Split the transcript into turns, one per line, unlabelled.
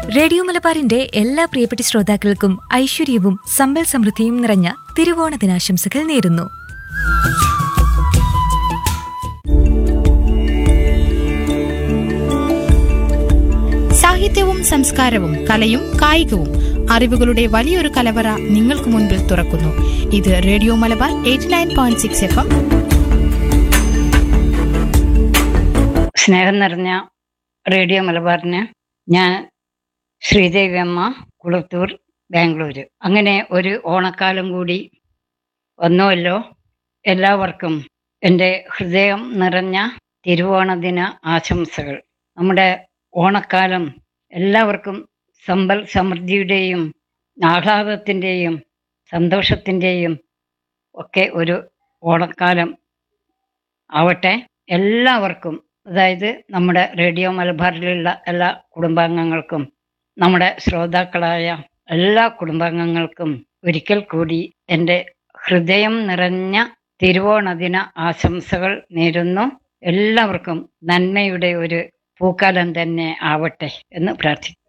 radio മലബാറിന്റെ എല്ലാ പ്രിയപ്പെട്ട ശ്രോതാക്കൾക്കും ഐശ്വര്യവും സമ്പൽ സമൃദ്ധിയും നിറഞ്ഞ തിരുവോണ ദിനാശംസകൾ നേരുന്നു
സാഹിത്യവും സംസ്കാരവും കലയും കായികവും അറിവുകളുടെ വലിയൊരു കലവറ നിങ്ങൾക്ക് മുൻപിൽ തുറക്കുന്നു ഇത് radio Malabar eighty nine point six F M
സ്നേഹം നിറഞ്ഞ റേഡിയോ മലബാറിന് ഞാൻ ശ്രീദേവി അമ്മ കുളത്തൂർ ബാംഗ്ലൂര് അങ്ങനെ ഒരു ഓണക്കാലം കൂടി വന്നുവല്ലോ എല്ലാവർക്കും എൻ്റെ ഹൃദയം നിറഞ്ഞ തിരുവോണ ദിന ആശംസകൾ നമ്മുടെ ഓണക്കാലം എല്ലാവർക്കും സമ്പൽ സമൃദ്ധിയുടെയും ആഹ്ലാദത്തിൻ്റെയും സന്തോഷത്തിൻ്റെയും ഒക്കെ ഒരു ഓണക്കാലം ആവട്ടെ എല്ലാവർക്കും അതായത് നമ്മുടെ റേഡിയോ മലബാറിലുള്ള എല്ലാ കുടുംബാംഗങ്ങൾക്കും നമ്മുടെ ശ്രോതാക്കളായ എല്ലാ കുടുംബാംഗങ്ങൾക്കും ഒരിക്കൽ കൂടി എൻ്റെ ഹൃദയം നിറഞ്ഞ തിരുവോണദിന ആശംസകൾ നേരുന്നു എല്ലാവർക്കും നന്മയുടെ ഒരു പൂക്കാലം തന്നെ ആവട്ടെ എന്ന് പ്രാർത്ഥിക്കുന്നു